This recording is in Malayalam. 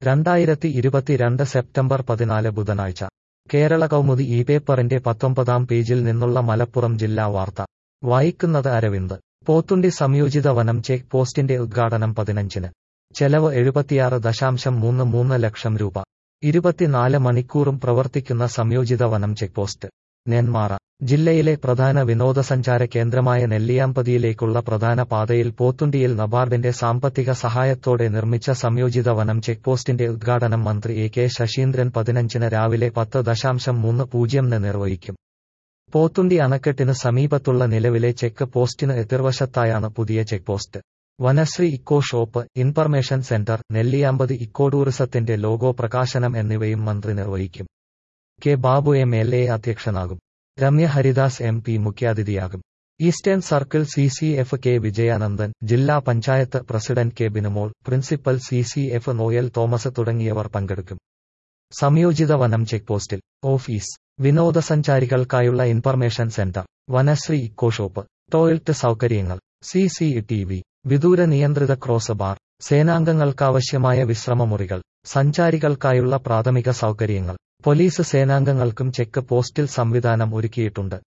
രണ്ടായിരത്തി ഇരുപത്തിരണ്ട് സെപ്റ്റംബർ പതിനാല് ബുധനാഴ്ച കേരള കൗമുദി ഈ പേപ്പറിന്റെ പത്തൊമ്പതാം പേജിൽ നിന്നുള്ള മലപ്പുറം ജില്ലാ വാർത്ത വായിക്കുന്നത് അരവിന്ദ് പോത്തുണ്ടി സംയോജിത വനം ചെക്ക് പോസ്റ്റിന്റെ ഉദ്ഘാടനം പതിനഞ്ചിന് ചെലവ് എഴുപത്തിയാറ് ദശാംശം മൂന്ന് മൂന്ന് ലക്ഷം രൂപ ഇരുപത്തിനാല് മണിക്കൂറും പ്രവർത്തിക്കുന്ന സംയോജിത വനം ചെക്ക് പോസ്റ്റ് നെന്മാറ ജില്ലയിലെ പ്രധാന വിനോദസഞ്ചാര കേന്ദ്രമായ നെല്ലിയാമ്പതിയിലേക്കുള്ള പ്രധാന പാതയിൽ പോത്തുണ്ടിയിൽ നബാർഡിന്റെ സാമ്പത്തിക സഹായത്തോടെ നിർമ്മിച്ച സംയോജിത വനം ചെക്ക് പോസ്റ്റിന്റെ ഉദ്ഘാടനം മന്ത്രി എ കെ ശശീന്ദ്രൻ പതിനഞ്ചിന് രാവിലെ പത്ത് ദശാംശം മൂന്ന് പൂജ്യംന് നിർവഹിക്കും പോത്തുണ്ടി അണക്കെട്ടിന് സമീപത്തുള്ള നിലവിലെ ചെക്ക് പോസ്റ്റിന് എതിർവശത്തായാണ് പുതിയ check post Vanasree eco shop information centre Nelliyampathy eco ടൂറിസത്തിന്റെ ലോഗോ പ്രകാശനം എന്നിവയും മന്ത്രി നിർവഹിക്കും K Babu M L A അധ്യക്ഷനാകും രമ്യ ഹരിദാസ് എം പി മുഖ്യാതിഥിയാകും eastern circle C C F K Vijayanandan ജില്ലാ panchayat president K Binumol principal C C F Noel Thomas തുടങ്ങിയവർ പങ്കെടുക്കും സംയോജിത വനം ചെക്ക് പോസ്റ്റിൽ ഓഫീസ് വിനോദസഞ്ചാരികൾക്കായുള്ള information centre Vanasree eco shop toilet സൗകര്യങ്ങൾ സി സി ടി വി വിദൂര നിയന്ത്രിത ക്രോസ് ബാർ സേനാംഗങ്ങൾക്കാവശ്യമായ വിശ്രമമുറികൾ സഞ്ചാരികൾക്കായുള്ള പ്രാഥമിക സൗകര്യങ്ങൾ പോലീസ് സേനാംഗങ്ങൾക്കും ചെക്ക് പോസ്റ്റിൽ സംവിധാനം ഒരുക്കിയിട്ടുണ്ട്